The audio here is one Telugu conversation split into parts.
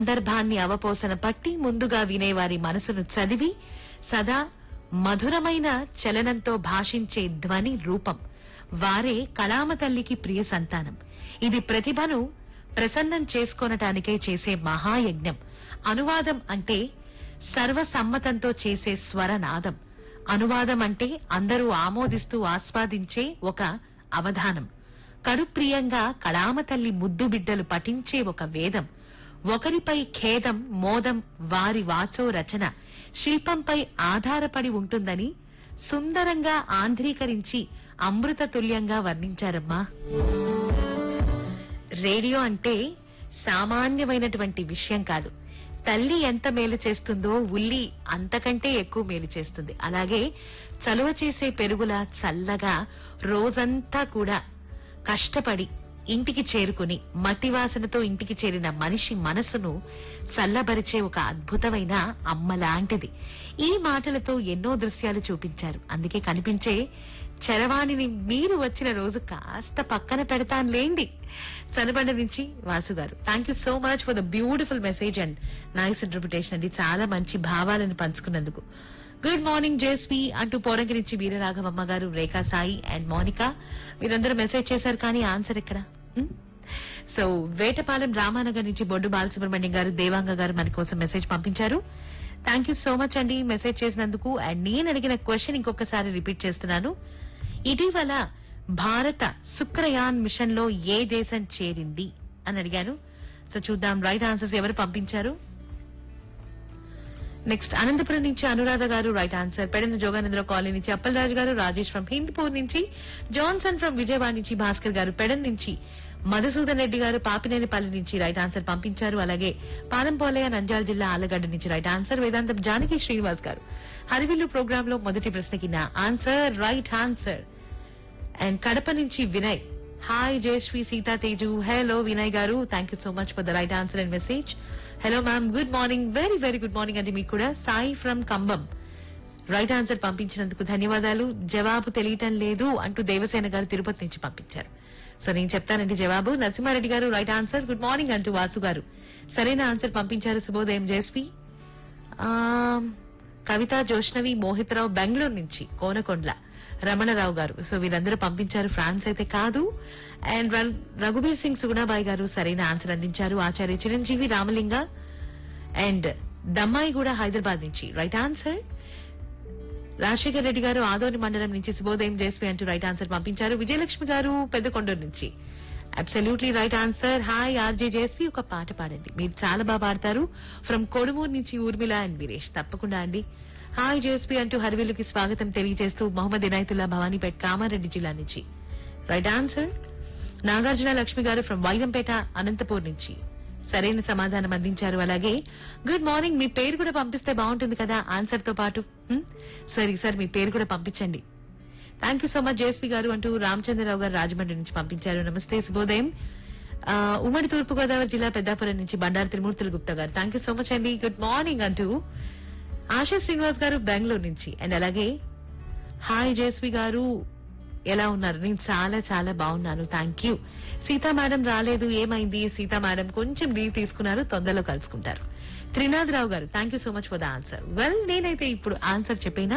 సందర్భాన్ని అవపోసన పట్టి ముందుగా వినేవారి మనసును చదివి సదా మధురమైన చలనంతో భాషించే ధ్వని రూపం వారే కళామ తల్లికి ప్రియ సంతానం ఇది ప్రతిభను ప్రసన్నం చేసుకొనటానికే చేసే మహాయజ్ఞం అనువాదం అంటే సర్వసమ్మతంతో చేసే స్వరనాదం అనువాదం అంటే అందరూ ఆమోదిస్తూ ఆస్వాదించే ఒక అవధానం కడుప్రియంగా కళామ తల్లి ముద్దు బిడ్డలు పఠించే ఒక వేదం ఒకరిపై ఖేదం మోదం వారి వాచో రచన శిల్పంపై ఆధారపడి ఉంటుందని సుందరంగా ఆంధ్రీకరించి అమృత తుల్యంగా వర్ణించారమ్మా రేడియో అంటే సామాన్యమైనటువంటి విషయం కాదు తల్లి ఎంత మేలు చేస్తుందో ఉల్లి అంతకంటే ఎక్కువ మేలు చేస్తుంది అలాగే చలువ చేసే పెరుగుల చల్లగా రోజంతా కూడా కష్టపడి ఇంటికి చేరుకుని మట్టి వాసనతో ఇంటికి చేరిన మనిషి మనసును చల్లబరిచే ఒక అద్భుతమైన అమ్మ లాంటిది ఈ మాటలతో ఎన్నో దృశ్యాలు చూపించారు అందుకే కనిపించే చరవాణిని మీరు వచ్చిన రోజు కాస్త పక్కన పెడతానులేండి చనబండ నుంచి Vasu garu thank you so much for the beautiful message and nice interpretation అండి చాలా మంచి భావాలను పంచుకున్నందుకు గుడ్ మార్నింగ్ జేస్వి అంటూ పోరంకి నుంచి వీరరాఘవమ్మ గారు రేఖా సాయి అండ్ మోనిక మీరందరూ మెసేజ్ చేశారు కానీ ఆన్సర్ ఎక్కడ సో వేటపాలెం రామానగర్ నుంచి బొడ్డు బాలసుబ్రహ్మణ్యం గారు దేవాంగ గారు మన కోసం మెసేజ్ పంపించారు థ్యాంక్ యూ సో మచ్ అండి మెసేజ్ చేసినందుకు అండ్ నేను అడిగిన క్వశ్చన్ ఇంకొకసారి రిపీట్ చేస్తున్నాను ఇటీవల భారత శుక్రయాన్ మిషన్ లో ఏ దేశం చేరింది అని అడిగాను సో చూద్దాం రైట్ ఆన్సర్స్ ఎవరు పంపించారు నెక్స్ట్ అనంతపురం నుంచి Anuradha garu right answer Pedana Joganandra colony నుంచి అప్పలరాజు గారు రాజేష్ ఫ్రమ్ హిందూపూర్ నుంచి జాన్సన్ ఫ్రమ్ విజయవాడ నుంచి భాస్కర్ గారు పెడన్ నుంచి మధుసూదన్ రెడ్డి గారు పాపినేనిపల్లి నుంచి రైట్ ఆన్సర్ పంపించారు అలాగే పాలంపోలయ నంద్యాల జిల్లా ఆలగడ్డ నుంచి రైట్ ఆన్సర్ వేదాంతం జానకి శ్రీనివాస్ గారు హరివిల్లు ప్రోగ్రామ్ లో మొదటి ప్రశ్నకి నా answer right answer and Kadapa నుంచి Vinay hi Jayashree Sita Teju hello Vinay garu thank you so much for the right answer and message hello ma'am good morning very very good morning అండి మీకు కూడా Sai from Kambam right answer పంపించినందుకు ధన్యవాదాలు జవాబు తెలియటం లేదు అంటూ దేవసేన గారు తిరుపతి నుంచి పంపించారు సో నేను చెప్తానండి జవాబు నరసింహారెడ్డి గారు రైట్ ఆన్సర్ గుడ్ మార్నింగ్ అంటూ వాసు గారు సరైన ఆన్సర్ పంపించారు శుభోదయం జయశ్రీ ఆ, కవిత జోష్నవి మోహితరావు బెంగళూరు నుంచి కోనకొండ్ల రమణరావు గారు సో వీరందరూ పంపించారు ఫ్రాన్స్ అయితే కాదు అండ్ ర- రఘుబీర్ సింగ్ సుగుణాబాయి గారు సరైన ఆన్సర్ అందించారు ఆచార్య చిరంజీవి రామలింగ అండ్ దమ్మాయి కూడా హైదరాబాద్ నుంచి రైట్ ఆన్సర్ రాజశేఖర్ రెడ్డి గారు ఆదోని మండలం నుంచి శుభోదయం జేస్పీ అంటూ రైట్ ఆన్సర్ పంపించారు విజయలక్ష్మి గారు పెద్దకొండూరు నుంచి absolutely right answer hi RJ JSP ఒక పాట పాడండి మీరు చాలా బాగా పాడతారు ఫ్రమ్ కొడుమూరు నుంచి ఊర్మిళ అండ్ వీరేష్ తప్పకుండా అండి హాయ్ జేస్పీ అంటూ హరివిల్లుకి స్వాగతం తెలియజేస్తూ మొహమ్మద్ ఇనాయతుల్లా భవానీపేట్ కామారెడ్డి జిల్లా నుంచి రైట్ ఆన్సర్ నాగార్జున లక్ష్మి గారు ఫ్రమ్ వైగంపేట అనంతపూర్ నుంచి సరైన సమాధానం అందించారు అలాగే గుడ్ మార్నింగ్ మీ పేరు కూడా పంపిస్తే బాగుంటుంది కదా ఆన్సర్ తో పాటు హ్మ్? సరే సార్ మీ పేరు కూడా పంపించండి thank you so much JSP garu అంటూ రామచంద్రరావు గారు రాజమండ్రి నుంచి పంపించారు నమస్తే శుభోదయం ఆ, ఉమ్మడి తూర్పు గోదావరి జిల్లా పెద్దాపురం నుంచి Bandaru Trimurthulu Gupta garu thank you so much అండి గుడ్ మార్నింగ్ అంటూ ఆశా శ్రీనివాస్ గారు బెంగళూరు నుంచి అండ్ అలాగే హాయ్ జేస్వి గారు ఎలా ఉన్నారు నేను చాలా చాలా బాగున్నాను థ్యాంక్ యూ సీతా మేడం రాలేదు ఏమైంది సీతా మేడం కొంచెం లీవ్ తీసుకున్నారు తొందరలో కలుసుకుంటారు Trinath Rao garu thank you so much for the answer well నేనైతే ఇప్పుడు ఆన్సర్ చెప్పేనా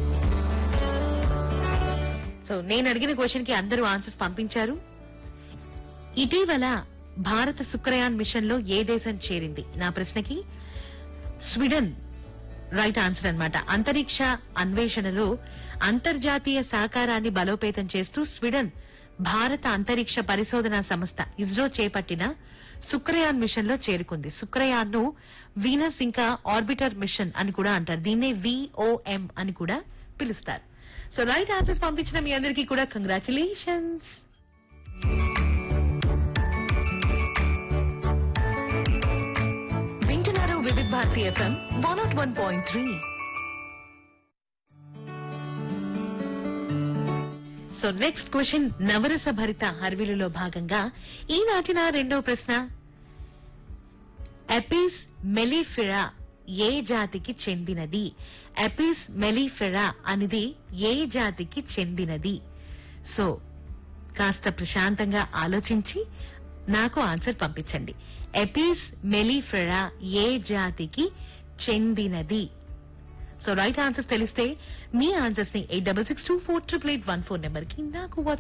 సో నేను అడిగిన క్వశ్చన్ కి అందరూ ఆన్సర్స్ పంపించారు ఇటీవల భారత శుక్రయాన్ మిషన్ లో ఏ దేశం చేరింది నా ప్రశ్నకి స్వీడన్ రైట్ ఆన్సర్ అన్నమాట అంతరిక్ష అన్వేషణలో అంతర్జాతీయ సహకారాన్ని బలోపేతం చేస్తూ స్వీడన్ భారత అంతరిక్ష పరిశోధనా సంస్థ ఇస్రో చేపట్టిన శుక్రయాన్ మిషన్ లో చేరుకుంది శుక్రయాన్ ను వీనస్ ఇంకా ఆర్బిటర్ మిషన్ అని కూడా అంటారు దీన్నే విఓఎం అని కూడా పిలుస్తారు సో రైట్ ఆన్సర్స్ పంపించిన మీ అందరికీ కూడా కంగ్రాచులేషన్స్ వింటున్నారు Vividh Bharati FM one nought one point three so next question నవరస భరిత హర్విలులో భాగంగా ఈనాటి నా రెండో ప్రశ్న ఎపిస్ మెలిఫిరా ఏ జాతికి చెందినది ఎపిస్ మెలిఫెరా అనేది ఏ జాతికి చెందినది సో కాస్త ప్రశాంతంగా ఆలోచించి నాకు ఆన్సర్ పంపించండి ఎపిస్ మెలిఫెరా ఏ జాతికి చెందినది సో రైట్ ఆన్సర్స్ తెలిస్తే మీ ఆన్సర్స్ ని eight double six two four triple eight one four number కి నాకు